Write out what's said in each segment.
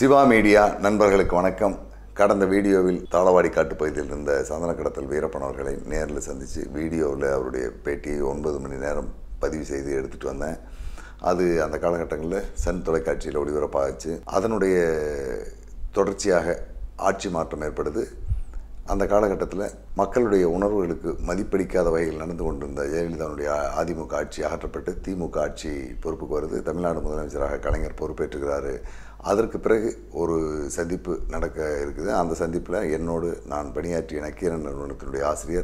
Siva media நண்பர்களுக்கு வணக்கம் கடந்த வீடியோவில் தாளவாடி காட்டு பகுதியில் இருந்த சந்தன கடத்தல் வீரப்பன் அவர்களை நேரில் சந்தித்து வீடியோவில் அவருடைய பேட்டியை ஒன்பது மணி நேரம் பதிவு செய்து எடுத்துகிட்டு வந்தேன் அது அந்த காலகட்டங்களில் சன் தொலைக்காட்சியில் ஒளிபரப்பாச்சு அதனுடைய தொடர்ச்சியாக ஆட்சி மாற்றம் ஏற்படுது அந்த காலகட்டத்தில் மக்களுடைய உணர்வுகளுக்கு மதிப்பளிக்காத வகையில் நடந்து கொண்டிருந்த ஜெயலலிதாவுடைய அதிமுக ஆட்சி அகற்றப்பட்டு திமுக ஆட்சி பொறுப்புக்கு வருது தமிழ்நாடு முதலமைச்சராக கலைஞர் பொறுப்பேற்றுகிறாரு அதற்கு பிறகு ஒரு சந்திப்பு நடக்க இருக்குது அந்த சந்திப்பில் என்னோடு நான் பணியாற்றிய நக்கீரன் நிறுவனத்தினுடைய ஆசிரியர்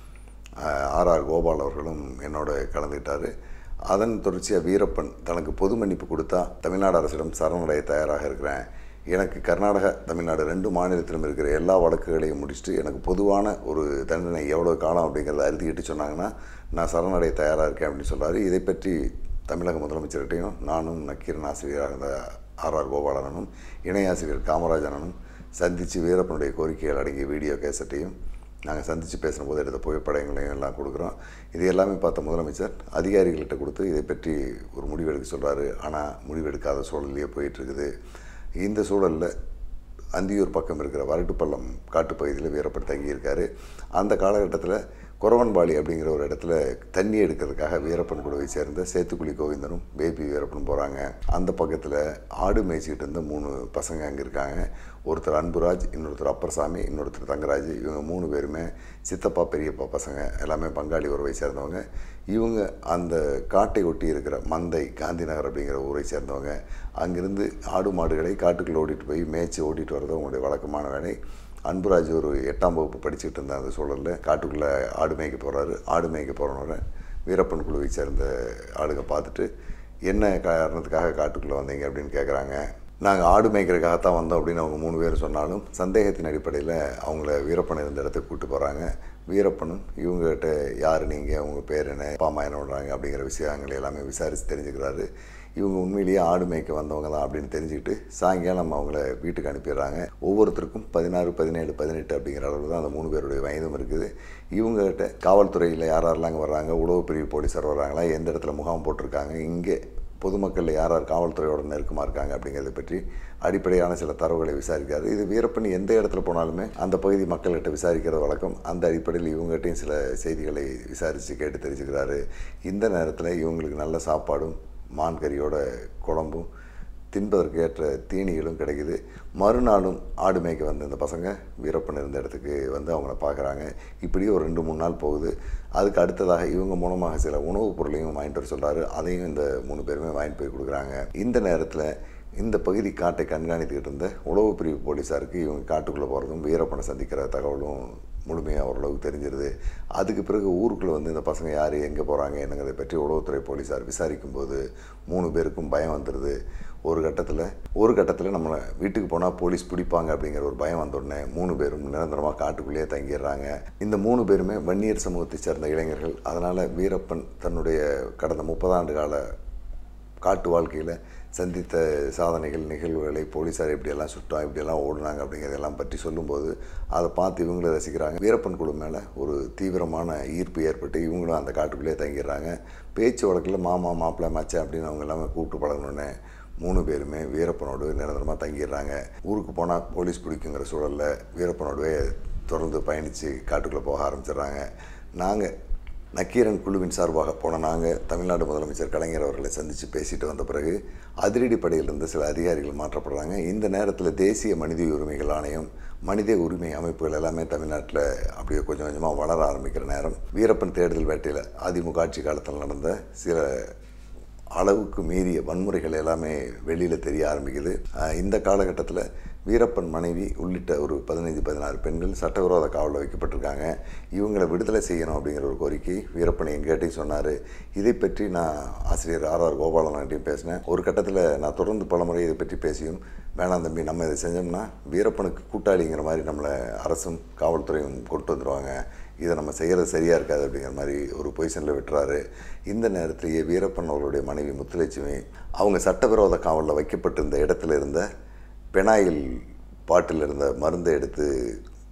ஆர்ஆர் கோபால் அவர்களும் என்னோட கலந்துக்கிட்டார் அதன் தொடர்ச்சியாக வீரப்பன் தனக்கு பொது மன்னிப்பு கொடுத்தா தமிழ்நாடு அரசிடம் சரணடைய தயாராக இருக்கிறேன் எனக்கு கர்நாடகா தமிழ்நாடு ரெண்டு மாநிலத்திலும் இருக்கிற எல்லா வழக்குகளையும் முடிச்சுட்டு எனக்கு பொதுவான ஒரு தண்டனை எவ்வளோ காலம் அப்படிங்கிறத அறுதிக்கிட்டு சொன்னாங்கன்னா நான் சரணடைய தயாராக இருக்கேன் அப்படின்னு சொல்கிறாரு இதை பற்றி தமிழக முதலமைச்சர்கிட்டையும் நானும் நக்கீரன் ஆசிரியராக இருந்த ஆர்ஆர் கோபாலனும் இணை ஆசிரியர் காமராஜனும் சந்தித்து வீரப்பனுடைய கோரிக்கைகள் அடங்கிய வீடியோ கேசட்டையும் நாங்கள் சந்தித்து பேசின போது எடுத்த புகைப்படங்களையும் எல்லாம் கொடுக்குறோம் இது எல்லாமே பார்த்த முதலமைச்சர் அதிகாரிகள்கிட்ட கொடுத்து இதை பற்றி ஒரு முடிவெடுக்க சொல்கிறாரு ஆனால் முடிவெடுக்காத சூழல்லையே போயிட்டுருக்குது இந்த சூழலில் அந்தியூர் பக்கம் இருக்கிற வரட்டுப்பள்ளம் காட்டுப்பகுதியில் வீரப்பன் தங்கியிருக்காரு அந்த காலகட்டத்தில் குறவன்பாளி அப்படிங்கிற ஒரு இடத்துல தண்ணி எடுக்கிறதுக்காக வீரப்பன் குழுவை சேர்ந்த சேத்துக்குழி கோவிந்தனும் பேபி வீரப்பனும் போகிறாங்க அந்த பக்கத்தில் ஆடு மேய்ச்சிக்கிட்டு இருந்த மூணு பசங்க அங்கே இருக்காங்க ஒருத்தர் அன்புராஜ் இன்னொருத்தர் அப்பர்சாமி இன்னொருத்தர் தங்கராஜ் இவங்க மூணு பேருமே சித்தப்பா பெரியப்பா பசங்க எல்லாமே பங்காளி உறவை சேர்ந்தவங்க இவங்க அந்த காட்டை ஒட்டி இருக்கிற மந்தை காந்தி நகர் அப்படிங்கிற ஊரை சேர்ந்தவங்க அங்கிருந்து ஆடு மாடுகளை காட்டுக்குள்ளே ஓட்டிகிட்டு போய் மேய்ச்சி ஓட்டிகிட்டு வர்றது அவங்களுடைய வழக்கமான வேலை அன்புராஜ் ஒரு எட்டாம் வகுப்பு படிச்சுட்டு இருந்த அந்த சூழலில் காட்டுக்குள்ளே ஆடு மேய்க்க போகிறாரு ஆடு மேய்க்க போகிறவரை வீரப்பன் குழுவை சேர்ந்த ஆளுங்க பார்த்துட்டு என்ன காரணத்துக்காக காட்டுக்குள்ளே வந்தீங்க அப்படின்னு கேட்குறாங்க நாங்கள் ஆடு மேய்க்கிறதுக்காகத்தான் வந்தோம் அப்படின்னு அவங்க மூணு பேர் சொன்னாலும் சந்தேகத்தின் அடிப்படையில் அவங்கள வீரப்பன் இருந்த இடத்துக்கு கூப்பிட்டு போகிறாங்க வீரப்பனும் இவங்ககிட்ட யார் நீங்கள் உங்க பேர் என்ன அப்பா அம்மா என்ன பண்ணுறாங்க அப்படிங்கிற விஷயங்களை எல்லாமே விசாரித்து தெரிஞ்சுக்கிறாரு இவங்க உண்மையிலேயே ஆடு மேய்க்க வந்தவங்க தான் அப்படின்னு தெரிஞ்சுக்கிட்டு சாயங்காலம் அவங்கள வீட்டுக்கு அனுப்பிடுறாங்க ஒவ்வொருத்தருக்கும் பதினாறு பதினேழு பதினெட்டு அப்படிங்கிற அளவில் தான் அந்த மூணு பேருடைய வயதும் இருக்குது இவங்ககிட்ட காவல்துறையில் யார் யாரெல்லாம் அங்கே வர்றாங்க உளவு பிரிவு போலீஸார் வர்றாங்களா எந்த இடத்துல முகாம் போட்டிருக்காங்க இங்கே பொதுமக்களில் யார் யார் காவல்துறையோட நெருக்கமாக இருக்காங்க அப்படிங்கிறத பற்றி அடிப்படையான சில தரவுகளை விசாரிக்காரு இது வீரப்பன் எந்த இடத்துல போனாலுமே அந்த பகுதி மக்கள்கிட்ட விசாரிக்கிறது வழக்கம் அந்த அடிப்படையில் இவங்ககிட்டையும் சில செய்திகளை விசாரித்து கேட்டு தெரிஞ்சுக்கிறாரு இந்த நேரத்தில் இவங்களுக்கு நல்ல சாப்பாடும் மான் கறியோட குழம்பும் தின்பதற்கு ஏற்ற தீனிகளும் கிடைக்குது மறுநாளும் ஆடு மேய்க்க வந்த இந்த பசங்க வீரப்பன் இருந்த இடத்துக்கு வந்து அவங்கள பார்க்குறாங்க இப்படி ஒரு ரெண்டு மூணு நாள் போகுது அதுக்கு அடுத்ததாக இவங்க மூலமாக சில உணவுப் பொருளையும் வாங்கிட்டு வர சொல்கிறாரு அதையும் இந்த மூணு பேருமே வாங்கிட்டு போய் கொடுக்குறாங்க இந்த நேரத்தில் இந்த பகுதி காட்டை கண்காணித்துக்கிட்டு இருந்த உளவு பிரிவு போலீஸாருக்கு இவங்க காட்டுக்குள்ளே போகிறதும் வீரப்பனை சந்திக்கிற தகவலும் முழுமையாக ஓரளவுக்கு தெரிஞ்சிருது அதுக்கு பிறகு ஊருக்குள்ளே வந்து இந்த பசங்க யார் எங்கே போகிறாங்க என்னங்கிறதை பற்றி உளவுத்துறை போலீஸார் விசாரிக்கும்போது மூணு பேருக்கும் பயம் வந்துடுது ஒரு கட்டத்தில் ஒரு கட்டத்தில் நம்மளை வீட்டுக்கு போனால் போலீஸ் பிடிப்பாங்க அப்படிங்கிற ஒரு பயம் வந்தோடனே மூணு பேரும் நிரந்தரமாக காட்டுக்குள்ளேயே தங்கிடுறாங்க இந்த மூணு பேருமே வன்னியர் சமூகத்தை சேர்ந்த இளைஞர்கள் அதனால் வீரப்பன் தன்னுடைய கடந்த முப்பதாண்டு கால காட்டு வாழ்க்கையில் சந்தித்த சாதனைகள் நிகழ்வுகளை போலீஸார் இப்படியெல்லாம் சுட்டோம் இப்படியெல்லாம் ஓடினாங்க அப்படிங்கிறதெல்லாம் பற்றி சொல்லும்போது அதை பார்த்து இவங்களும் ரசிக்கிறாங்க வீரப்பன் குழு மேலே ஒரு தீவிரமான ஈர்ப்பு ஏற்பட்டு இவங்களும் அந்த காட்டுக்குள்ளேயே தங்கிடுறாங்க பேச்சு வழக்கில் மாமா மாப்பிள்ளை மச்சான் அப்படின்னு அவங்க எல்லாமே கூப்பிட்டு பழகணுன்னே மூணு பேருமே வீரப்பனோடு நிரந்தரமாக தங்கிடுறாங்க ஊருக்கு போனால் போலீஸ் பிடிக்குங்கிற சூழலில் வீரப்பனோடவே தொடர்ந்து பயணித்து காட்டுக்குள்ளே போக ஆரம்பிச்சிடுறாங்க நாங்கள் நக்கீரன் குழுவின் சார்பாக போன நாங்கள் தமிழ்நாடு முதலமைச்சர் கலைஞர் அவர்களை சந்தித்து பேசிட்டு வந்த பிறகு அதிரடி படையிலிருந்து சில அதிகாரிகள் மாற்றப்படுறாங்க இந்த நேரத்தில் தேசிய மனித உரிமைகள் ஆணையம் மனித உரிமை அமைப்புகள் எல்லாமே தமிழ்நாட்டில் அப்படியே கொஞ்சம் கொஞ்சமாக வளர ஆரம்பிக்கிற நேரம் வீரப்பன் தேடுதல் வேட்டையில் அதிமுக ஆட்சி காலத்தில் நடந்த சில அளவுக்கு மீறிய வன்முறைகள் எல்லாமே வெளியில் தெரிய ஆரம்பிக்குது இந்த காலகட்டத்தில் வீரப்பன் மனைவி உள்ளிட்ட ஒரு பதினைந்து பதினாறு பெண்கள் சட்டவிரோத காவலில் வைக்கப்பட்டிருக்காங்க இவங்களை விடுதலை செய்யணும் அப்படிங்கிற ஒரு கோரிக்கை வீரப்பன் என்கிட்டையும் சொன்னார் இதை பற்றி நான் ஆசிரியர் ஆர் ஆர் கோபாலன்கிட்டையும் பேசினேன் ஒரு கட்டத்தில் நான் தொடர்ந்து பலமுறை இதை பற்றி பேசியும் வேணாம் தம்பி நம்ம இதை செஞ்சோம்னா வீரப்பனுக்கு கூட்டாளிங்கிற மாதிரி நம்மளை அரசும் காவல்துறையும் கொண்டு வந்துடுவாங்க இதை நம்ம செய்கிறது சரியாக இருக்காது அப்படிங்கிற மாதிரி ஒரு பொசிஷனில் விட்டுறாரு இந்த நேரத்திலேயே வீரப்பன் அவர்களுடைய மனைவி முத்துலட்சுமி அவங்க சட்டவிரோத காவலில் வைக்கப்பட்டிருந்த இடத்துல இருந்த பெனாயில் பாட்டில் இருந்த மருந்தை எடுத்து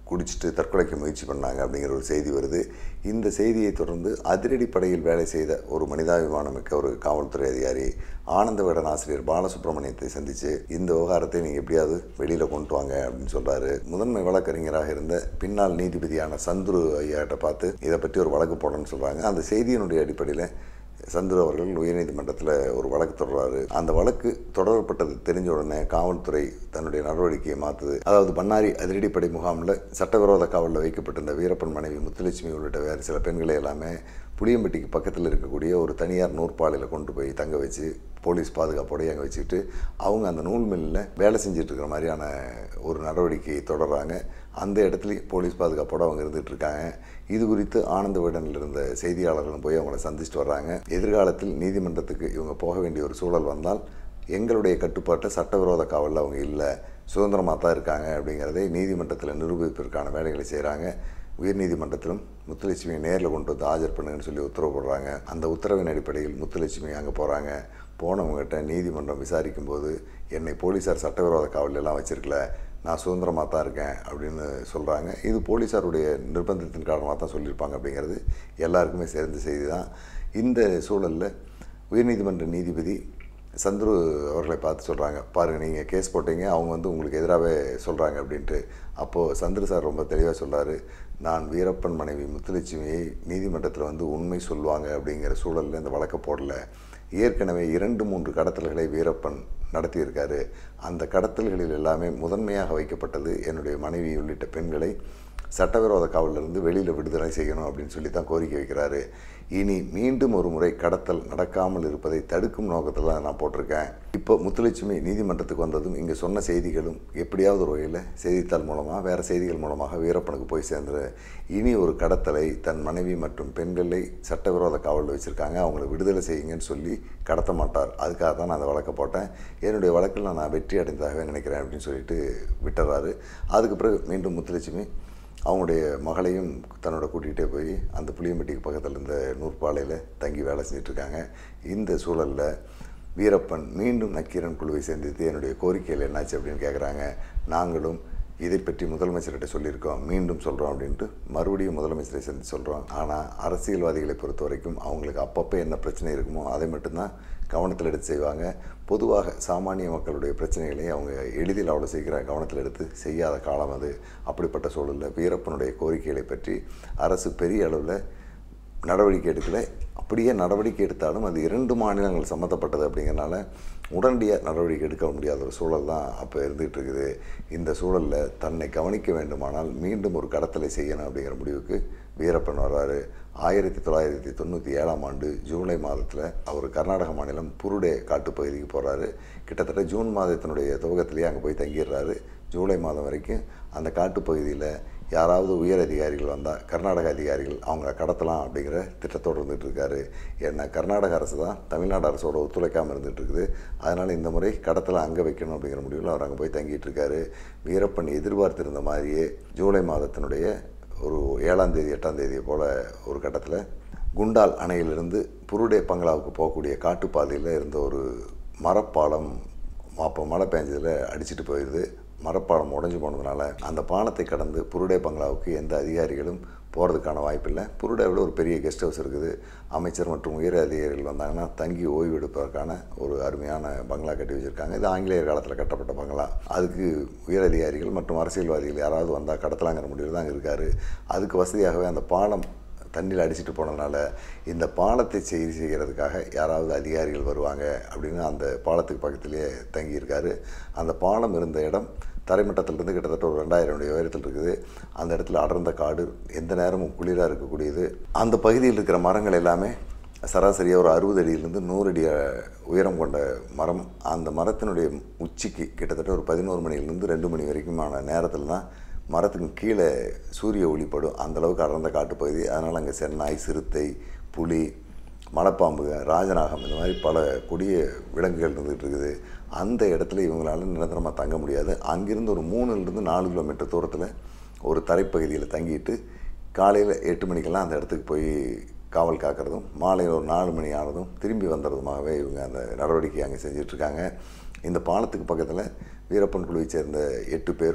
குடிச்சிட்டு தற்கொலைக்கு முயற்சி பண்ணாங்க அப்படிங்கிற ஒரு செய்தி வருது இந்த செய்தியை தொடர்ந்து அதிரடிப்படையில் வேலை செய்த ஒரு மனிதாபிமானமிக்க ஒரு காவல்துறை அதிகாரி ஆனந்த விகடன் ஆசிரியர் பாலசுப்ரமணியத்தை சந்தித்து இந்த விவகாரத்தை நீங்கள் எப்படியாவது வெளியில் கொண்டு வாங்க அப்படின்னு சொல்கிறாரு முதன்மை வழக்கறிஞராக இருந்த பின்னால் நீதிபதியான சந்துரு ஐயாட்ட பார்த்து இதை பற்றி ஒரு வழக்கு போடணும்னு சொல்கிறாங்க அந்த செய்தியினுடைய அடிப்படையில் சந்துரு அவர்கள் உயர்நீதிமன்றத்தில் ஒரு வழக்கு தொடர்றாரு அந்த வழக்கு தொடரப்பட்டது தெரிஞ்ச உடனே காவல்துறை தன்னுடைய நடவடிக்கையை மாற்றுது அதாவது பண்ணாரி அதிரடிப்படை முகாமில் சட்டவிரோத காவலில் வைக்கப்பட்டிருந்த வீரப்பன் மனைவி முத்துலட்சுமி உள்ளிட்ட வேறு சில பெண்களை எல்லாமே புளியம்பட்டிக்கு பக்கத்தில் இருக்கக்கூடிய ஒரு தனியார் நூற்பாலையில் கொண்டு போய் தங்க வச்சு போலீஸ் பாதுகாப்போடு அங்கே வச்சுக்கிட்டு அவங்க அந்த நூல் மில்லில் வேலை செஞ்சுட்டு இருக்கிற மாதிரியான ஒரு நடவடிக்கையை தொடர்றாங்க அந்த இடத்துலையும் போலீஸ் பாதுகாப்போடு அவங்க இருந்துகிட்டு இருக்காங்க இது குறித்து ஆனந்த விடனில் இருந்த செய்தியாளர்களும் போய் அவங்கள சந்திச்சுட்டு வர்றாங்க எதிர்காலத்தில் நீதிமன்றத்துக்கு இவங்க போக வேண்டிய ஒரு சூழல் வந்தால் எங்களுடைய கட்டுப்பாட்டை சட்டவிரோத காவலில் அவங்க இல்லை சுதந்திரமாக தான் இருக்காங்க அப்படிங்கிறதை நீதிமன்றத்தில் நிரூபிப்பதற்கான வேலைகளை செய்கிறாங்க உயர்நீதிமன்றத்திலும் முத்துலட்சுமியை நேரில் கொண்டு வந்து ஆஜர் பண்ணுங்கன்னு சொல்லி உத்தரவு போடுறாங்க அந்த உத்தரவின் அடிப்படையில் முத்துலட்சுமி அங்கே போகிறாங்க போனவங்ககிட்ட நீதிமன்றம் விசாரிக்கும் போது என்னை போலீஸார் சட்டவிரோத காவல் எல்லாம் வச்சிருக்கல நான் சுதந்திரமாக தான் இருக்கேன் அப்படின்னு சொல்கிறாங்க இது போலீஸாருடைய நிர்பந்தத்தின் காரணமாக தான் சொல்லியிருப்பாங்க அப்படிங்கிறது எல்லாருக்குமே சேர்ந்த செய்தி தான் இந்த சூழலில் உயர்நீதிமன்ற நீதிபதி சந்துரு அவர்களை பார்த்து சொல்கிறாங்க பாருங்கள் நீங்கள் கேஸ் போட்டீங்க அவங்க வந்து உங்களுக்கு எதிராகவே சொல்கிறாங்க அப்படின்ட்டு அப்போது சந்துரு சார் ரொம்ப தெளிவாக சொல்கிறாரு நான் வீரப்பன் மனைவி முத்துலட்சுமியை நீதிமன்றத்தில் வந்து உண்மை சொல்லுவாங்க அப்படிங்கிற சூழலில் இந்த வழக்கை போடல ஏற்கனவே இரண்டு மூன்று கடத்தல்களை வீரப்பன் நடத்தியிருக்காரு அந்த கடத்தல்களில் எல்லாமே முதன்மையாக வைக்கப்பட்டது என்னுடைய மனைவி உள்ளிட்ட பெண்களை சட்டவிரோத காவலிருந்து வெளியில் விடுதலை செய்யணும் அப்படின்னு சொல்லி தான் கோரிக்கை வைக்கிறாரு இனி மீண்டும் ஒரு முறை கடத்தல் நடக்காமல் இருப்பதை தடுக்கும் நோக்கத்தில் தான் நான் போட்டிருக்கேன் இப்போ முத்துலட்சுமி நீதிமன்றத்துக்கு வந்ததும் இங்கே சொன்ன செய்திகளும் எப்படியாவது ஒரு வகையில் செய்தித்தாள் மூலமாக வேறு செய்திகள் மூலமாக வீரப்பனுக்கு போய் சேர்ந்துரு இனி ஒரு கடத்தலை தன் மனைவி மற்றும் பெண்களை சட்டவிரோத காவலில் வச்சுருக்காங்க அவங்கள விடுதலை செய்யுங்கன்னு சொல்லி கடத்த மாட்டார் அதுக்காக தான் நான் அந்த வழக்கை போட்டேன் என்னுடைய வழக்கில் நான் வெற்றி அடைந்ததாகவே நினைக்கிறேன் அப்படின்னு சொல்லிட்டு விட்டுறாரு அதுக்கு பிறகு மீண்டும் முத்துலட்சுமி அவங்களுடைய மகளையும் தன்னோட கூட்டிகிட்டே போய் அந்த புளியம்பட்டிக்கு பக்கத்தில் இருந்த நூற்பாலையில் தங்கி வேலை செஞ்சிட்ருக்காங்க இந்த சூழலில் வீரப்பன் மீண்டும் நக்கீரன் குழுவை சந்தித்து என்னுடைய கோரிக்கையில் என்னாச்சு அப்படின்னு கேட்குறாங்க நாங்களும் இதை பற்றி முதலமைச்சர்கிட்ட சொல்லியிருக்கோம் மீண்டும் சொல்கிறோம் அப்படின்ட்டு மறுபடியும் முதலமைச்சரை சந்தித்து சொல்கிறோம் ஆனால் அரசியல்வாதிகளை பொறுத்த வரைக்கும் அவங்களுக்கு அப்பப்போ என்ன பிரச்சனை இருக்குமோ அதை மட்டும்தான் கவனத்தில் எடுத்து செய்வாங்க பொதுவாக சாமானிய மக்களுடைய பிரச்சனைகளை அவங்க எளிதில் அவ்வளோ சீக்கிரம் கவனத்தில் எடுத்து செய்யாத காலம் அது அப்படிப்பட்ட சூழலில் வீரப்பனுடைய கோரிக்கைகளை பற்றி அரசு பெரிய அளவில் நடவடிக்கை எடுக்கல அப்படியே நடவடிக்கை எடுத்தாலும் அது இரண்டு மாநிலங்கள் சம்மந்தப்பட்டது அப்படிங்கிறனால உடனடியாக நடவடிக்கை எடுக்க முடியாத ஒரு சூழல் தான் அப்போ இருந்துகிட்டு இருக்குது இந்த சூழலில் தன்னை கவனிக்க வேண்டுமானால் மீண்டும் ஒரு கடத்தலை செய்யணும் அப்படிங்கிற முடிவுக்கு வீரப்பன் வர்றாரு ஆயிரத்தி தொள்ளாயிரத்தி தொண்ணூற்றி ஏழாம் ஆண்டு ஜூலை மாதத்தில் அவர் கர்நாடக மாநிலம் புருடே காட்டுப்பகுதிக்கு போகிறாரு கிட்டத்தட்ட ஜூன் மாதத்தினுடைய துவக்கத்திலேயே அங்கே போய் தங்கிடுறாரு ஜூலை மாதம் வரைக்கும் அந்த காட்டுப்பகுதியில் யாராவது உயர் அதிகாரிகள் வந்தால் கர்நாடக அதிகாரிகள் அவங்கள கடத்தலாம் அப்படிங்கிற திட்டத்தோடு இருந்துகிட்டு இருக்காரு ஏன்னா கர்நாடக அரசு தான் தமிழ்நாடு அரசோட ஒத்துழைக்காமல் இருந்துகிட்டு இருக்குது அதனால் இந்த முறை கடத்தலை அங்கே வைக்கணும் அப்படிங்கிற முடிவில் அவர் அங்கே போய் தங்கிட்டு இருக்காரு வீரப்பன் எதிர்பார்த்திருந்த மாதிரியே ஜூலை மாதத்தினுடைய ஒரு ஏழாம் தேதி எட்டாம் தேதியை போல் ஒரு கட்டத்தில் குண்டால் அணையிலிருந்து புருடே பங்களாவுக்கு போகக்கூடிய காட்டுப்பாதையில் இருந்த ஒரு மரப்பாலம் அப்போ மழை பெஞ்சதில் அடிச்சிட்டு போயிடுது மரப்பாலம் உடஞ்சி போனதுனால அந்த பாலத்தை கடந்து புருடே பங்களாவுக்கு எந்த அதிகாரிகளும் போகிறதுக்கான வாய்ப்பில்லை புருடேவில் ஒரு பெரிய கெஸ்ட் ஹவுஸ் இருக்குது அமைச்சர் மற்றும் உயர் அதிகாரிகள் வந்தாங்கன்னா தங்கி ஓய்வு எடுப்பதற்கான ஒரு அருமையான பங்களா கட்டி வச்சுருக்காங்க இது ஆங்கிலேயர் காலத்தில் கட்டப்பட்ட பங்களா அதுக்கு உயர் அதிகாரிகள் மற்றும் அரசியல்வாதிகள் யாராவது வந்தால் கடத்தலாங்கிற முடிவில் தான் இருக்கார் அதுக்கு வசதியாகவே அந்த பாலம் தண்ணியில் அடிச்சிட்டு போனதுனால இந்த பாலத்தை செய்தி செய்கிறதுக்காக யாராவது அதிகாரிகள் வருவாங்க அப்படின்னு அந்த பாலத்துக்கு பக்கத்திலேயே தங்கியிருக்காரு அந்த பாலம் இருந்த இடம் தரைமட்டத்திலிருந்து கிட்டத்தட்ட ஒரு ரெண்டாயிரம் அடி உயரத்தில் இருக்குது அந்த இடத்துல அடர்ந்த காடு எந்த நேரமும் குளிராக இருக்கக்கூடியது அந்த பகுதியில் இருக்கிற மரங்கள் எல்லாமே சராசரியாக ஒரு அறுபது அடியிலிருந்து நூறு அடி உயரம் கொண்ட மரம் அந்த மரத்தினுடைய உச்சிக்கு கிட்டத்தட்ட ஒரு பதினோரு மணிலேருந்து ரெண்டு மணி வரைக்குமான நேரத்தில் தான் மரத்துக்கு கீழே சூரிய ஒளிப்படும் அந்தளவுக்கு அடர்ந்த காட்டுப்பகுதி அதனால் அங்கே சென்னாய் சிறுத்தை புலி மலைப்பாம்புக ராஜநாகம் இந்த மாதிரி பல கொடிய விலங்குகள் இருந்துகிட்டு இருக்குது அந்த இடத்துல இவங்களால நிரந்தரமாக தங்க முடியாது அங்கிருந்து ஒரு மூணுலேருந்து நாலு கிலோமீட்டர் தூரத்தில் ஒரு தரைப்பகுதியில் தங்கிட்டு காலையில் எட்டு மணிக்கெல்லாம் அந்த இடத்துக்கு போய் காவல் காக்கிறதும் மாலை ஒரு நாலு மணி ஆனதும் திரும்பி வந்துடுறதுமாகவே இவங்க அந்த நடவடிக்கை அங்கே செஞ்சிட்ருக்காங்க இந்த பாலத்துக்கு பக்கத்தில் வீரப்பன் குழுவை சேர்ந்த எட்டு பேரும்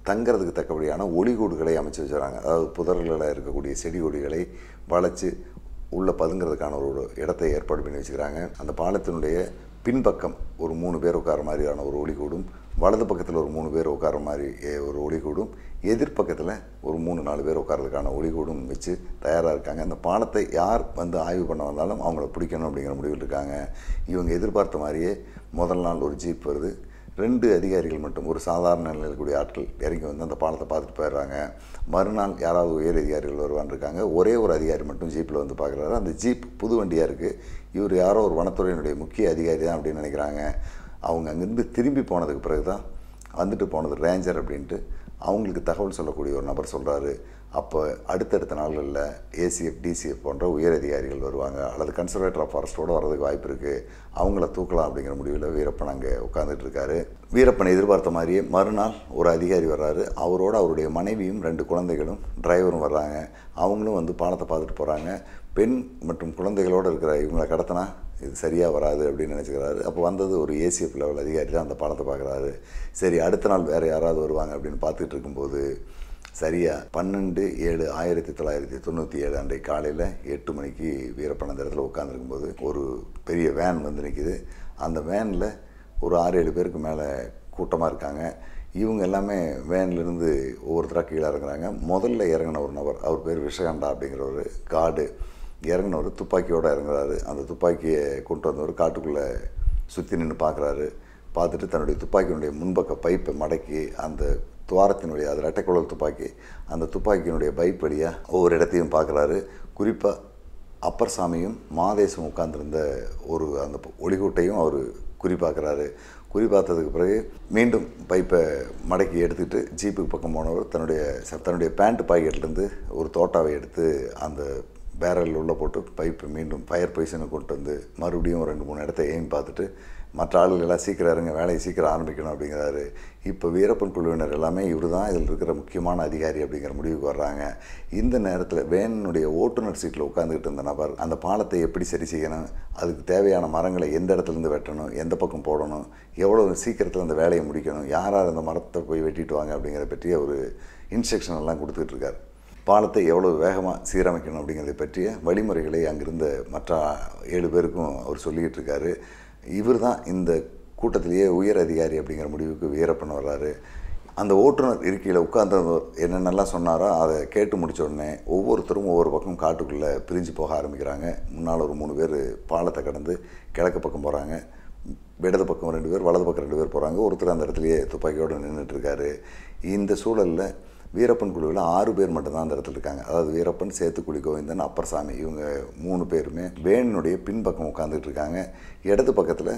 தங்கிறதுக்கு தக்கபடியான ஒளிகூடுகளை அமைச்சு வச்சுறாங்க அதாவது புதர்களில் இருக்கக்கூடிய செடி கொடிகளை வளைச்சு உள்ளே பதுங்கிறதுக்கான ஒரு இடத்தை ஏற்பாடு பண்ணி வச்சுக்கிறாங்க அந்த பாலத்தினுடைய பின்பக்கம் ஒரு மூணு பேர் உட்கார மாதிரியான ஒரு ஒளிகூடும் வலது பக்கத்தில் ஒரு மூணு பேர் உட்கார மாதிரி எ- ஒரு ஒளிகூடும் எதிர்ப்பக்கத்தில் ஒரு மூணு நாலு பேர் உட்காரதுக்கான ஒளிகூடும் வச்சு தயாராக இருக்காங்க அந்த பாலத்தை யார் வந்து ஆய்வு பண்ண வந்தாலும் அவங்கள பிடிக்கணும் அப்படிங்கிற முடிவில் இருக்காங்க இவங்க எதிர்பார்த்த மாதிரியே முதல் நாள் ஒரு ஜீப் வருது ரெண்டு அதிகாரிகள் மட்டும் ஒரு சாதாரண நிலையில் இருக்கக்கூடிய ஆட்கள் இறங்கி வந்து அந்த பாலத்தை பார்த்துட்டு போயிடுறாங்க மறுநாள் யாராவது உயர் அதிகாரிகள் வருவான்னு இருக்காங்க ஒரே ஒரு அதிகாரி மட்டும் ஜீப்பில் வந்து பார்க்குறாரு அந்த ஜீப் புது வண்டியாக இருக்குது இவர் யாரோ ஒரு வனத்துறையினுடைய முக்கிய அதிகாரி தான் அப்படின்னு நினைக்கிறாங்க அவங்க அங்கேருந்து திரும்பி போனதுக்கு பிறகு தான் வந்துட்டு போனது ரேஞ்சர் அப்படின்ட்டு அவங்களுக்கு தகவல் சொல்லக்கூடிய ஒரு நபர் சொல்கிறாரு அப்போ அடுத்தடுத்த நாள்களில் ஏசிஎஃப் டிசிஎஃப் போன்ற உயர் அதிகாரிகள் வருவாங்க அல்லது கன்சர்வேட்டர் ஆஃப் ஃபாரஸ்ட்டோட வரதுக்கு வாய்ப்பு இருக்குது அவங்கள தூக்கலாம் அப்படிங்கிற முடிவில் வீரப்பன் அங்கே உட்காந்துட்டு இருக்காரு வீரப்பனை எதிர்பார்த்த மாதிரியே மறுநாள் ஒரு அதிகாரி வர்றாரு அவரோட அவருடைய மனைவியும் ரெண்டு குழந்தைகளும் டிரைவரும் வர்றாங்க அவங்களும் வந்து பாலத்தை பார்த்துட்டு போகிறாங்க பெண் மற்றும் குழந்தைகளோடு இருக்கிற இவங்களை கடத்தினா இது சரியாக வராது அப்படின்னு நினச்சிக்கிறாரு அப்போ வந்தது ஒரு ஏசிஎஃப் லெவல் அதிகாரி தான் அந்த பாலத்தை பார்க்குறாரு சரி அடுத்த நாள் வேறு யாராவது வருவாங்க அப்படின்னு பார்த்துட்டு இருக்கும்போது சரியாக பன்னெண்டு ஏழு ஆயிரத்தி தொள்ளாயிரத்தி தொண்ணூற்றி ஏழு அன்றைய காலையில் எட்டு மணிக்கு வீரப்பன் அந்த இடத்துல உட்காந்துருக்கும்போது ஒரு பெரிய வேன் வந்து நிற்கிது அந்த வேனில் ஒரு ஆறு ஏழு பேருக்கு மேலே கூட்டமாக இருக்காங்க இவங்க எல்லாமே வேன்லேருந்து ஒவ்வொருத்தராக கீழே இறங்குறாங்க முதல்ல இறங்கின ஒரு நபர் அவர் பேர் விஷகண்டா அப்படிங்கிற ஒரு காடு இறங்கினவர் துப்பாக்கியோடு இறங்குறாரு அந்த துப்பாக்கியை கொண்டு வந்தவர் காட்டுக்குள்ளே சுற்றி நின்று பார்க்குறாரு பார்த்துட்டு தன்னுடைய துப்பாக்கியினுடைய முன்பக்க பைப்பை மடக்கி அந்த துவாரத்தினுடைய அது ரெட்டைக்குழல் துப்பாக்கி அந்த துப்பாக்கியினுடைய பைப் வழியாக ஒவ்வொரு இடத்தையும் பார்க்குறாரு குறிப்பாக அப்பர் சாமியும் மாதேசும் உட்கார்ந்திருந்த ஒரு அந்த ஒளிகூட்டையும் அவர் குறிப்பாக்குறாரு குறிப்பாத்ததுக்கு பிறகு மீண்டும் பைப்பை மடக்கி எடுத்துக்கிட்டு ஜீப்புக்கு பக்கம் போனவர் தன்னுடைய தன்னுடைய பேண்ட் பாக்கெட்லேருந்து ஒரு தோட்டாவை எடுத்து அந்த பேரல் உள்ளே போட்டு பைப்பை மீண்டும் ஃபயர் பொசிஷனை கொண்டு வந்து மறுபடியும் ஒரு ரெண்டு மூணு இடத்த எய்ம் பார்த்துட்டு மற்ற ஆளுகள் எல்லாம் சீக்கிரம் இறங்க வேலையை சீக்கிரம் ஆரம்பிக்கணும் அப்படிங்கிறாரு இப்போ வீரப்பன் குழுவினர் எல்லாமே இவர் தான் இதில் இருக்கிற முக்கியமான அதிகாரி அப்படிங்கிற முடிவுக்கு வர்றாங்க இந்த நேரத்தில் வேனுடைய ஓட்டுநர் சீட்டில் உட்காந்துக்கிட்டு இருந்த நபர் அந்த பாலத்தை எப்படி சரி செய்யணும் அதுக்கு தேவையான மரங்களை எந்த இடத்துலேருந்து வெட்டணும் எந்த பக்கம் போடணும் எவ்வளோ சீக்கிரத்தில் அந்த வேலையை முடிக்கணும் யார் யார் அந்த மரத்தை போய் வெட்டிட்டு வாங்க அப்படிங்கிறத பற்றிய ஒரு இன்ஸ்ட்ரக்ஷன் எல்லாம் கொடுத்துட்டு இருக்காரு பாலத்தை எவ்வளோ வேகமாக சீரமைக்கணும் அப்படிங்கிறத பற்றிய வழிமுறைகளை அங்கிருந்த மற்ற ஏழு பேருக்கும் அவர் சொல்லிக்கிட்டு இருக்காரு இவர் தான் இந்த கூட்டத்திலேயே உயர் அதிகாரி அப்படிங்கிற முடிவுக்கு வீரப்பன் வர்றாரு அந்த ஓட்டுநர் இருக்கையில் உட்கார்ந்தவர் என்னென்னலாம் சொன்னாரோ அதை கேட்டு முடிச்ச உடனே ஒவ்வொருத்தரும் ஒவ்வொரு பக்கம் காட்டுக்குள்ளே பிரிஞ்சு போக ஆரம்பிக்கிறாங்க முன்னால் ஒரு மூணு பேர் பாலத்தை கடந்து கிழக்கு பக்கம் போகிறாங்க இடது பக்கம் ரெண்டு பேர் வலது பக்கம் ரெண்டு பேர் போகிறாங்க ஒருத்தர் அந்த இடத்துலையே துப்பாக்கியோடு நின்றுட்டு இருக்காரு இந்த சூழலில் வீரப்பன் குழுவில் ஆறு பேர் மட்டும்தான் அந்த இடத்துல இருக்காங்க அதாவது வீரப்பன் சேத்துக்குடி கோவிந்தன் அப்பர்சாமி இவங்க மூணு பேருமே வேனுடைய பின்பக்கம் உட்காந்துட்டு இருக்காங்க இடது பக்கத்தில்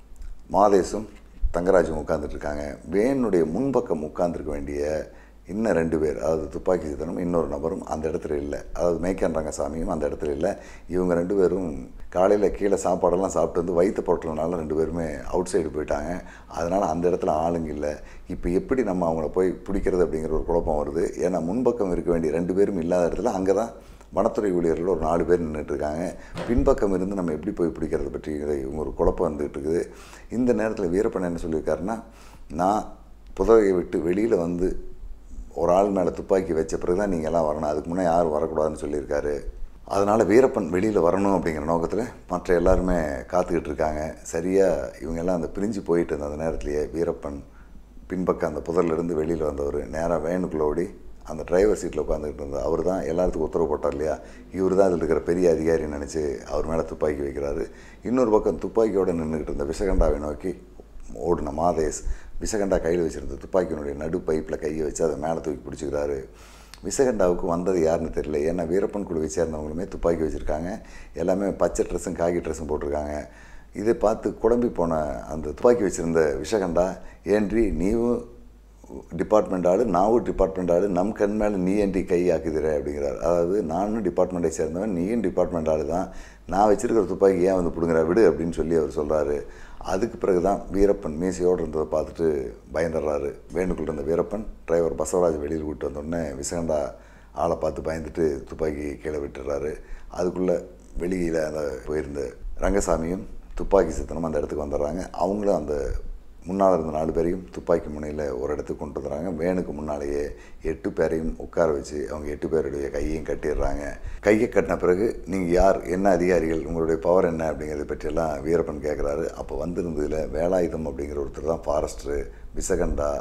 மாதேசும் தங்கராஜும் உட்காந்துட்டு இருக்காங்க வேனுடைய முன்பக்கம் உட்காந்துருக்க வேண்டிய இன்னும் ரெண்டு பேர் அதாவது துப்பாக்கி சித்தனும் இன்னொரு நபரும் அந்த இடத்துல இல்லை அதாவது மேய்க்கன் ரங்கசாமியும் அந்த இடத்துல இல்லை இவங்க ரெண்டு பேரும் காலையில் கீழே சாப்பாடெல்லாம் சாப்பிட்டு வந்து வயிற்று பொருட்கள்னால ரெண்டு பேருமே அவுட் சைடு போயிட்டாங்க அதனால் அந்த இடத்துல ஆளுங்க இல்லை இப்போ எப்படி நம்ம அவங்கள போய் பிடிக்கிறது அப்படிங்கிற ஒரு குழப்பம் வருது ஏன்னா முன்பக்கம் இருக்க வேண்டிய ரெண்டு பேரும் இல்லாத இடத்துல அங்கே தான் வனத்துறை ஊழியர்கள் ஒரு நாலு பேர் நின்றுட்டு இருக்காங்க பின்பக்கம் இருந்து நம்ம எப்படி போய் பிடிக்கிறது பற்றி இவங்க ஒரு குழப்பம் வந்துகிட்டு இருக்குது இந்த நேரத்தில் வீரப்பன் என்ன சொல்லியிருக்காருன்னா நான் புதவையை விட்டு வெளியில் வந்து ஒரு ஆள் மேலே துப்பாக்கி வச்ச பிறகு தான் நீங்கள் எல்லாம் வரணும் அதுக்கு முன்னே யாரும் வரக்கூடாதுன்னு சொல்லியிருக்காரு அதனால் வீரப்பன் வெளியில் வரணும் அப்படிங்கிற நோக்கத்தில் மற்ற எல்லாருமே காத்துக்கிட்டு இருக்காங்க சரியாக இவங்கெல்லாம் அந்த பிரிஞ்சு போயிட்டு இருந்த அந்த நேரத்திலேயே வீரப்பன் பின்பக்கம் அந்த புதர்ல இருந்து வெளியில் வந்தவர் நேராக வேனுக்குள்ள ஓடி அந்த டிரைவர் சீட்டில் உட்காந்துக்கிட்டு இருந்தார் அவர் தான் எல்லாத்துக்கும் உத்தரவு போட்டார் இல்லையா இவர் தான் அதில் இருக்கிற பெரிய அதிகாரின்னு நினச்சி அவர் மேலே துப்பாக்கி வைக்கிறாரு இன்னொரு பக்கம் துப்பாக்கியோடு நின்றுக்கிட்டு இருந்த விஷகண்டாவை நோக்கி ஓடின மாதேஷ் விசகண்டா கையில் வச்சுருந்த துப்பாக்கியினுடைய நடு பைப்பில் கையை வச்சு அதை மேலே தூக்கி பிடிச்சிக்கிறாரு விசகண்டாவுக்கு வந்தது யாருன்னு தெரியல ஏன்னா வீரப்பன் குழுவை சேர்ந்தவங்களுமே துப்பாக்கி வச்சுருக்காங்க எல்லாமே பச்சை ட்ரெஸ்ஸும் காக்கி ட்ரெஸ்ஸும் போட்டிருக்காங்க இதை பார்த்து குழம்பி போன அந்த துப்பாக்கி வச்சுருந்த விஷகண்டா ஏன்றி நீவும் டிபார்ட்மெண்ட் ஆளு நாவும் டிபார்ட்மெண்ட் ஆளு நம் கண் மேலே நீ ஏன்டி கை ஆக்குதிர அப்படிங்கிறார் அதாவது நானும் டிபார்ட்மெண்ட்டை சேர்ந்தவன் நீயும் டிபார்ட்மெண்ட் ஆளு தான் நான் வச்சிருக்கிற துப்பாக்கி ஏன் வந்து பிடுங்குற விடு அப்படின்னு சொல்லி அவர் சொல்கிறாரு அதுக்கு பிறகு தான் வீரப்பன் மீசையோடு இருந்ததை பார்த்துட்டு பயந்துடுறாரு வேணுக்குள்ள இருந்த வீரப்பன் டிரைவர் பசவராஜ் வெளியில் விட்டு வந்தோடனே விசகண்டா ஆளை பார்த்து பயந்துட்டு துப்பாக்கி கீழே விட்டுறாரு அதுக்குள்ளே வெளியில் அந்த போயிருந்த ரங்கசாமியும் துப்பாக்கி சித்தனும் அந்த இடத்துக்கு வந்துடுறாங்க அவங்களும் அந்த முன்னால் இருந்த நாலு பேரையும் துப்பாக்கி முனையில் ஒரு இடத்துக்கு கொண்டு வந்துடுறாங்க வேனுக்கு முன்னாலேயே எட்டு பேரையும் உட்கார வச்சு அவங்க எட்டு பேருடைய கையையும் கட்டிடுறாங்க கையை கட்டின பிறகு நீங்கள் யார் என்ன அதிகாரிகள் உங்களுடைய பவர் என்ன அப்படிங்கிறத பற்றியெல்லாம் வீரப்பன் கேட்குறாரு அப்போ வந்திருந்ததில் வேலாயுதம் அப்படிங்கிற ஒருத்தர் தான் ஃபாரஸ்டரு விசகண்டா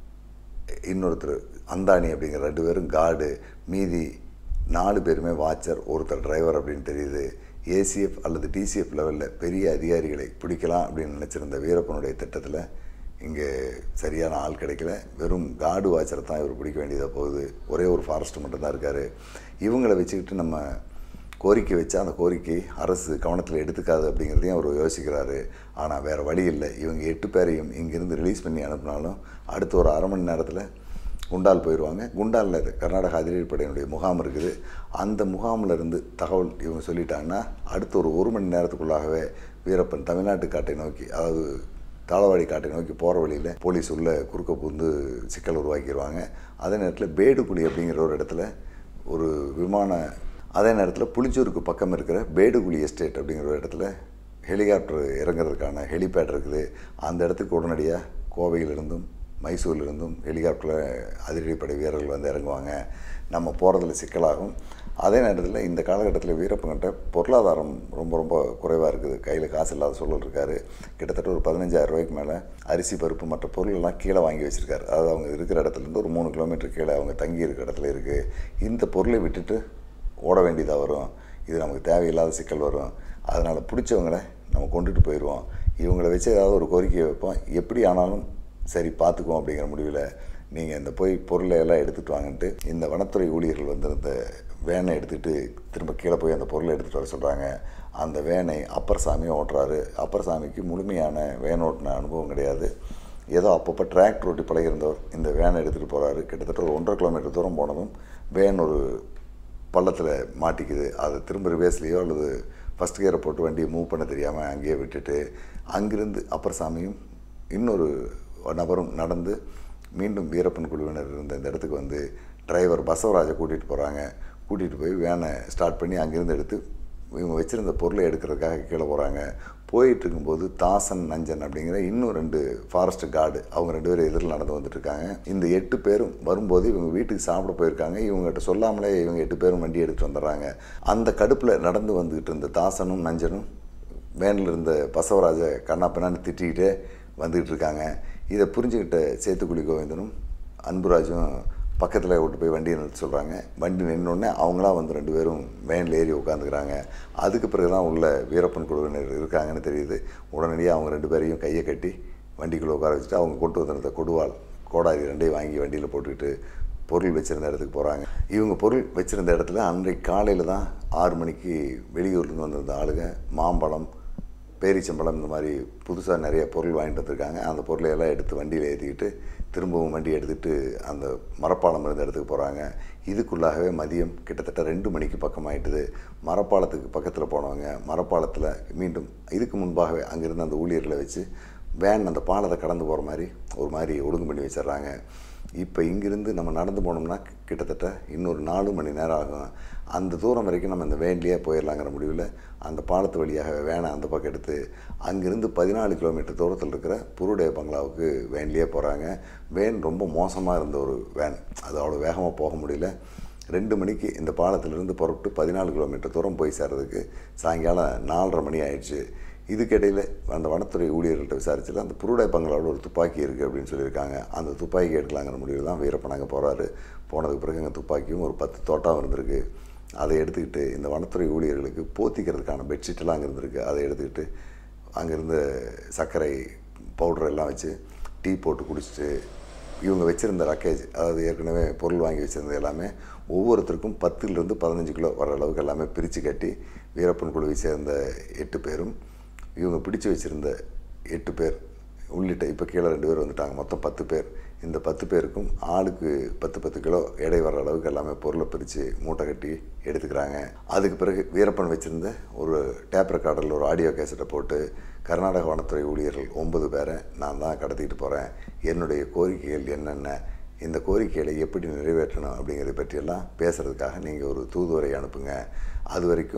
இன்னொருத்தர் அந்தானி அப்படிங்கிற ரெண்டு பேரும் கார்டு மீதி நாலு பேருமே வாட்சர் ஒருத்தர் டிரைவர் அப்படின்னு தெரியுது ஏசிஎஃப் அல்லது டிசிஎஃப் லெவலில் பெரிய அதிகாரிகளை பிடிக்கலாம் அப்படின்னு நினச்சிருந்த வீரப்பனுடைய திட்டத்தில் இங்கே சரியான ஆள் கிடைக்கல வெறும் கார்டு வாட்சரை தான் இவர் பிடிக்க வேண்டியதாக போகுது ஒரே ஒரு ஃபாரஸ்ட் மட்டும்தான் இருக்கார் இவங்களை வச்சுக்கிட்டு நம்ம கோரிக்கை வச்சா அந்த கோரிக்கை அரசு கவனத்தில் எடுத்துக்காது அப்படிங்கிறதையும் அவர் யோசிக்கிறாரு ஆனால் வேறு வழி இல்லை இவங்க எட்டு பேரையும் இங்கேருந்து ரிலீஸ் பண்ணி அனுப்பினாலும் அடுத்த ஒரு அரை மணி நேரத்தில் குண்டால் போயிடுவாங்க குண்டாலில் இது கர்நாடக அதிரடிப்படையினுடைய முகாம் இருக்குது அந்த முகாமில் இருந்து தகவல் இவங்க சொல்லிட்டாங்கன்னா அடுத்த ஒரு ஒரு மணி நேரத்துக்குள்ளாகவே வீரப்பன் தமிழ்நாட்டு காட்டை நோக்கி அதாவது தாளவாடி காட்டை நோக்கி போகிற வழியில் போலீஸ் உள்ள குறுக்க புகுந்து சிக்கல் உருவாக்கிடுவாங்க அதே நேரத்தில் பேடுகுழி அப்படிங்கிற ஒரு இடத்துல ஒரு விமான அதே நேரத்தில் புளிச்சூருக்கு பக்கம் இருக்கிற பேடுகுழி எஸ்டேட் அப்படிங்கிற ஒரு இடத்துல ஹெலிகாப்டர் இறங்குறதுக்கான ஹெலிபேட் இருக்குது அந்த இடத்துக்கு உடனடியாக கோவையிலிருந்தும் மைசூர்லேருந்தும் ஹெலிகாப்டரில் அதிரடிப்படை வீரர்கள் வந்து இறங்குவாங்க நம்ம போகிறதுல சிக்கலாகும் அதே நேரத்தில் இந்த காலகட்டத்தில் வீரப்பங்கிட்ட பொருளாதாரம் ரொம்ப ரொம்ப குறைவாக இருக்குது கையில் காசு இல்லாத சூழல் இருக்கார் கிட்டத்தட்ட ஒரு பதினஞ்சாயிரம் ரூபாய்க்கு மேலே அரிசி பருப்பு மற்ற பொருள் எல்லாம் கீழே வாங்கி வச்சுருக்காரு அதாவது அவங்க இருக்கிற இடத்துலேருந்து ஒரு மூணு கிலோமீட்டர் கீழே அவங்க தங்கி இருக்கிற இடத்துல இருக்குது இந்த பொருளை விட்டுட்டு ஓட வேண்டியதாக வரும் இது நமக்கு தேவையில்லாத சிக்கல் வரும் அதனால் பிடிச்சவங்கள நம்ம கொண்டுட்டு போயிடுவோம் இவங்களை வச்சு ஏதாவது ஒரு கோரிக்கையை வைப்போம் எப்படி ஆனாலும் சரி பார்த்துக்குவோம் அப்படிங்கிற முடிவில் நீங்கள் இந்த போய் பொருளை எல்லாம் எடுத்துகிட்டு வாங்கன்ட்டு இந்த வனத்துறை ஊழியர்கள் வந்து இந்த வேனை எடுத்துகிட்டு திரும்ப கீழே போய் அந்த பொருளை எடுத்துகிட்டு வர சொல்கிறாங்க அந்த வேனை அப்பர் சாமி ஓட்டுறாரு அப்பர் சாமிக்கு முழுமையான வேன் ஓட்டின அனுபவம் கிடையாது ஏதோ அப்பப்போ டிராக்டர் ஓட்டி பழகிருந்தவர் இந்த வேனை எடுத்துகிட்டு போகிறாரு கிட்டத்தட்ட ஒரு ஒன்றரை கிலோமீட்டர் தூரம் போனதும் வேன் ஒரு பள்ளத்தில் மாட்டிக்குது அதை திரும்ப ரிவேஸ்லேயோ அல்லது ஃபஸ்ட் கியரை போட்டு வண்டியை மூவ் பண்ண தெரியாமல் அங்கேயே விட்டுட்டு அங்கிருந்து அப்பர் சாமியும் இன்னொரு நபரும் நடந்து மீண்டும் வீரப்பன் குழுவினர் இருந்த இந்த இடத்துக்கு வந்து டிரைவர் பசவராஜை கூட்டிகிட்டு போகிறாங்க கூட்டிகிட்டு போய் வேனை ஸ்டார்ட் பண்ணி அங்கேருந்து எடுத்து இவங்க வச்சுருந்த பொருளை எடுக்கிறதுக்காக கீழே போகிறாங்க போயிட்டு இருக்கும்போது தாசன் நஞ்சன் அப்படிங்கிற இன்னும் ரெண்டு ஃபாரஸ்ட் கார்டு அவங்க ரெண்டு பேரும் எதிரில் நடந்து வந்துட்டு இருக்காங்க இந்த எட்டு பேரும் வரும்போது இவங்க வீட்டுக்கு சாப்பிட போயிருக்காங்க இவங்ககிட்ட சொல்லாமலே இவங்க எட்டு பேரும் வண்டி எடுத்துகிட்டு வந்துடுறாங்க அந்த கடுப்பில் நடந்து வந்துக்கிட்டு இருந்த தாசனும் நஞ்சனும் வேனில் இருந்த பசவராஜ கண்ணா பின்னான்னு திட்டிக்கிட்டே வந்துக்கிட்டு இருக்காங்க இதை புரிஞ்சுக்கிட்ட சேத்துக்குழி கோவிந்தனும் அன்புராஜும் பக்கத்தில் விட்டு போய் வண்டியை நிறுத்த சொல்கிறாங்க வண்டி நின்னோடனே அவங்களாம் வந்து ரெண்டு பேரும் வேனில் ஏறி உட்காந்துக்கிறாங்க அதுக்கு பிறகு தான் உள்ள வீரப்பன் குழுவினர் இருக்காங்கன்னு தெரியுது உடனடியாக அவங்க ரெண்டு பேரையும் கையை கட்டி வண்டிக்குள்ளே உட்கார வச்சுட்டு அவங்க கொண்டு வந்திருந்த கொடுவாள் கோடாரி ரெண்டையும் வாங்கி வண்டியில் போட்டுக்கிட்டு பொருள் வச்சுருந்த இடத்துக்கு போகிறாங்க இவங்க பொருள் வச்சுருந்த இடத்துல அன்றைக்கு காலையில் தான் ஆறு மணிக்கு வெளியூர்லேருந்து வந்திருந்த ஆளுங்க மாம்பழம் பேரிச்சம்பழம் இந்த மாதிரி புதுசாக நிறைய பொருள் வாங்கிட்டு வந்திருக்காங்க அந்த பொருளை எல்லாம் எடுத்து வண்டியில் ஏற்றிக்கிட்டு திரும்பவும் வண்டி எடுத்துகிட்டு அந்த மரப்பாலம் இருந்த இடத்துக்கு போகிறாங்க இதுக்குள்ளாகவே மதியம் கிட்டத்தட்ட ரெண்டு மணிக்கு பக்கமாயிட்டுது மரப்பாலத்துக்கு பக்கத்தில் போனவங்க மரப்பாலத்தில் மீண்டும் இதுக்கு முன்பாகவே அங்கேருந்து அந்த ஊழியர்களை வச்சு வேன் அந்த பாலத்தை கடந்து போகிற மாதிரி ஒரு மாதிரி ஒழுங்கு பண்ணி வச்சிடுறாங்க இப்போ இங்கிருந்து நம்ம நடந்து போனோம்னா கிட்டத்தட்ட இன்னொரு நாலு மணி நேரம் ஆகும் அந்த தூரம் வரைக்கும் நம்ம இந்த வேன்லேயே போயிடலாங்கிற முடிவில் அந்த பாலத்து வழியாக வேனை அந்த பக்கம் எடுத்து அங்கிருந்து பதினாலு கிலோமீட்டர் தூரத்தில் இருக்கிற புருடைய பங்களாவுக்கு வேன்லேயே போகிறாங்க வேன் ரொம்ப மோசமாக இருந்த ஒரு வேன் அது அவ்வளோ வேகமாக போக முடியல ரெண்டு மணிக்கு இந்த பாலத்திலிருந்து புறப்பட்டு பதினாலு கிலோமீட்டர் தூரம் போய் சேர்றதுக்கு சாயங்காலம் நாலரை மணி ஆயிடுச்சு இதுக்கிடையில் அந்த வனத்துறை ஊழியர்கள்ட்ட விசாரிச்சுட்டு அந்த புருடை பங்களாவில் ஒரு துப்பாக்கி இருக்குது அப்படின்னு சொல்லியிருக்காங்க அந்த துப்பாக்கி எடுக்கலாங்கிற முடிவில் தான் வீரப்பன் அங்கே போகிறாரு போனதுக்கு பிறகு அங்கே துப்பாக்கியும் ஒரு பத்து தோட்டம் இருந்திருக்கு அதை எடுத்துக்கிட்டு இந்த வனத்துறை ஊழியர்களுக்கு போத்திக்கிறதுக்கான பெட்ஷீட்டெல்லாம் அங்கே இருந்திருக்கு அதை எடுத்துக்கிட்டு அங்கேருந்த சர்க்கரை பவுடர் எல்லாம் வச்சு டீ போட்டு குடிச்சிட்டு இவங்க வச்சுருந்த ரக்கேஜ் அதாவது ஏற்கனவே பொருள் வாங்கி வச்சுருந்தது எல்லாமே ஒவ்வொருத்தருக்கும் பத்துலேருந்து பதினஞ்சு கிலோ வர அளவுக்கு எல்லாமே பிரித்து கட்டி வீரப்பன் குழுவை சேர்ந்த எட்டு பேரும் இவங்க பிடிச்சு வச்சுருந்த எட்டு பேர் உள்ளிட்ட இப்போ கீழே ரெண்டு பேர் வந்துட்டாங்க மொத்தம் பத்து பேர் இந்த பத்து பேருக்கும் ஆளுக்கு பத்து பத்து கிலோ எடை வர அளவுக்கு எல்லாமே பொருளை பிரித்து மூட்டை கட்டி எடுத்துக்கிறாங்க அதுக்கு பிறகு வீரப்பன் வச்சுருந்த ஒரு டேப் ரெக்கார்டரில் ஒரு ஆடியோ கேசட்டை போட்டு கர்நாடக வனத்துறை ஊழியர்கள் ஒன்பது பேரை நான் தான் கடத்திட்டு போகிறேன் என்னுடைய கோரிக்கைகள் என்னென்ன இந்த கோரிக்கைகளை எப்படி நிறைவேற்றணும் அப்படிங்கிறத பற்றியெல்லாம் பேசுகிறதுக்காக நீங்கள் ஒரு தூதுவரை அனுப்புங்க அது வரைக்கும்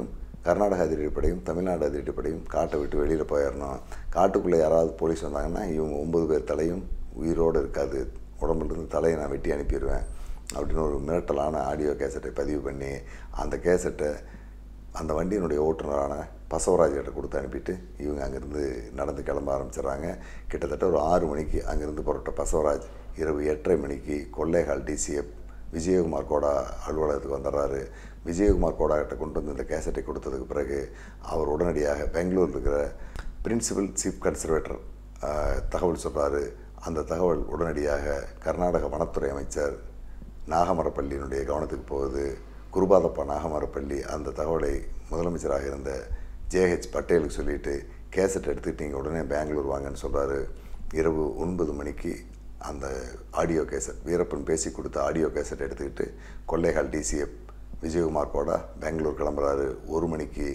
கர்நாடக அதிரடிப்படையும் தமிழ்நாடு அதிரடிப்படையும் காட்டை விட்டு வெளியில் போயிடணும் காட்டுக்குள்ளே யாராவது போலீஸ் வந்தாங்கன்னா இவங்க ஒம்பது பேர் தலையும் உயிரோடு இருக்காது உடம்புலேருந்து தலையை நான் வெட்டி அனுப்பிடுவேன் அப்படின்னு ஒரு மிரட்டலான ஆடியோ கேசட்டை பதிவு பண்ணி அந்த கேசட்டை அந்த வண்டியினுடைய ஓட்டுநரான பசவராஜ்கிட்ட கொடுத்து அனுப்பிட்டு இவங்க அங்கேருந்து நடந்து கிளம்ப ஆரம்பிச்சிடுறாங்க கிட்டத்தட்ட ஒரு ஆறு மணிக்கு அங்கேருந்து புறப்பட்ட பசவராஜ் இரவு எட்டரை மணிக்கு கொள்ளைகால் டிசிஎஃப் விஜயகுமார் கோடா அலுவலகத்துக்கு வந்துடுறாரு விஜயகுமார் கோடா கிட்ட கொண்டு வந்து இந்த கேசட்டை கொடுத்ததுக்கு பிறகு அவர் உடனடியாக பெங்களூர் இருக்கிற பிரின்சிபல் சீஃப் கன்சர்வேட்டர் தகவல் சொல்கிறாரு அந்த தகவல் உடனடியாக கர்நாடக வனத்துறை அமைச்சர் நாகமரப்பள்ளியினுடைய கவனத்துக்கு போகுது குருபாதப்பா நாகமரப்பள்ளி அந்த தகவலை முதலமைச்சராக இருந்த ஜேஹெச் பட்டேலுக்கு சொல்லிட்டு கேசட் எடுத்துக்கிட்டு நீங்கள் உடனே பெங்களூர் வாங்கன்னு சொல்கிறாரு இரவு ஒன்பது மணிக்கு அந்த ஆடியோ கேசட் வீரப்பன் பேசி கொடுத்த ஆடியோ கேசட் எடுத்துக்கிட்டு கொள்ளைகால் டிசிஎஃப் விஜயகுமார் கோடா பெங்களூர் கிளம்புறாரு ஒரு மணிக்கு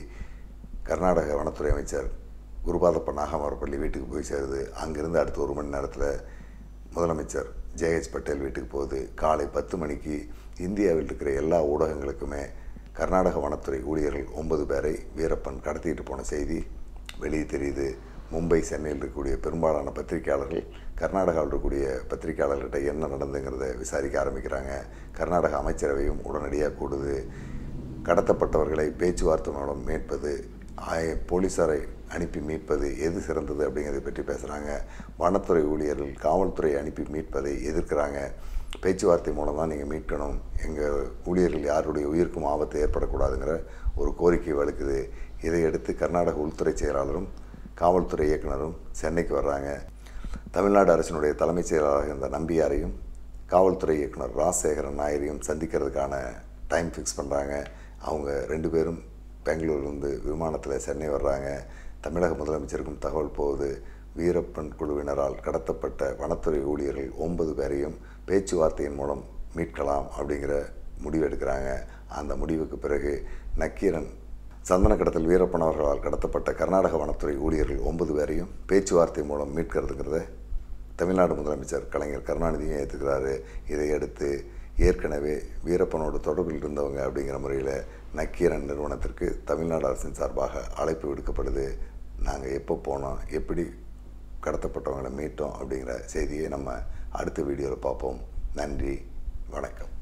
கர்நாடக வனத்துறை அமைச்சர் குருபாதப்ப நாகமரப்பள்ளி வீட்டுக்கு போய் சேருது அங்கிருந்து அடுத்த ஒரு மணி நேரத்தில் முதலமைச்சர் ஜேஹெச் பட்டேல் வீட்டுக்கு போகுது காலை பத்து மணிக்கு இந்தியாவில் இருக்கிற எல்லா ஊடகங்களுக்குமே கர்நாடக வனத்துறை ஊழியர்கள் ஒன்பது பேரை வீரப்பன் கடத்திட்டு போன செய்தி வெளியே தெரியுது மும்பை சென்னையில் இருக்கக்கூடிய பெரும்பாலான பத்திரிகையாளர்கள் கர்நாடகாவில் இருக்கக்கூடிய பத்திரிகையாளர்கிட்ட என்ன நடந்துங்கிறத விசாரிக்க ஆரம்பிக்கிறாங்க கர்நாடக அமைச்சரவையும் உடனடியாக கூடுது கடத்தப்பட்டவர்களை பேச்சுவார்த்தை மூலம் மீட்பது ஆய- போலீசாரை அனுப்பி மீட்பது எது சிறந்தது அப்படிங்கிறதை பற்றி பேசுகிறாங்க வனத்துறை ஊழியர்கள் காவல்துறை அனுப்பி மீட்பதை எதிர்க்கிறாங்க பேச்சுவார்த்தை மூலம் தான் நீங்கள் மீட்கணும் எங்கள் ஊழியர்கள் யாருடைய உயிருக்கும் ஆபத்து ஏற்படக்கூடாதுங்கிற ஒரு கோரிக்கை வலுக்குது இதை அடுத்து கர்நாடக உள்துறை செயலாளரும் காவல்துறை இயக்குனரும் சென்னைக்கு வர்றாங்க தமிழ்நாடு அரசினுடைய தலைமைச் செயலாளராக இருந்த நம்பியாரையும் காவல்துறை இயக்குனர் ராஜசேகரன் நாயரையும் சந்திக்கிறதுக்கான டைம் ஃபிக்ஸ் பண்ணுறாங்க அவங்க ரெண்டு பேரும் பெங்களூர்லேருந்து விமானத்தில் சென்னை வர்றாங்க தமிழக முதலமைச்சருக்கும் தகவல் போகுது வீரப்பன் குழுவினரால் கடத்தப்பட்ட வனத்துறை ஊழியர்கள் ஒன்பது பேரையும் பேச்சுவார்த்தையின் மூலம் மீட்கலாம் அப்படிங்கிற முடிவு எடுக்கிறாங்க அந்த முடிவுக்கு பிறகு நக்கீரன் சந்தன கடத்தல் வீரப்பன் அவர்களால் கடத்தப்பட்ட கர்நாடக வனத்துறை ஊழியர்கள் ஒன்பது பேரையும் பேச்சுவார்த்தை மூலம் மீட்கிறதுங்கிறத தமிழ்நாடு முதலமைச்சர் கலைஞர் கருணாநிதியும் ஏற்றுக்கிறாரு இதையடுத்து ஏற்கனவே வீரப்பனோட தொடர்பில் இருந்தவங்க அப்படிங்கிற முறையில் நக்கீரன் நிறுவனத்திற்கு தமிழ்நாடு அரசின் சார்பாக அழைப்பு விடுக்கப்படுது நாங்கள் எப்போ போனோம் எப்படி கடத்தப்பட்டவங்களை மீட்டோம் அப்படிங்கிற செய்தியை நம்ம அடுத்த வீடியோவில் பார்ப்போம் நன்றி வணக்கம்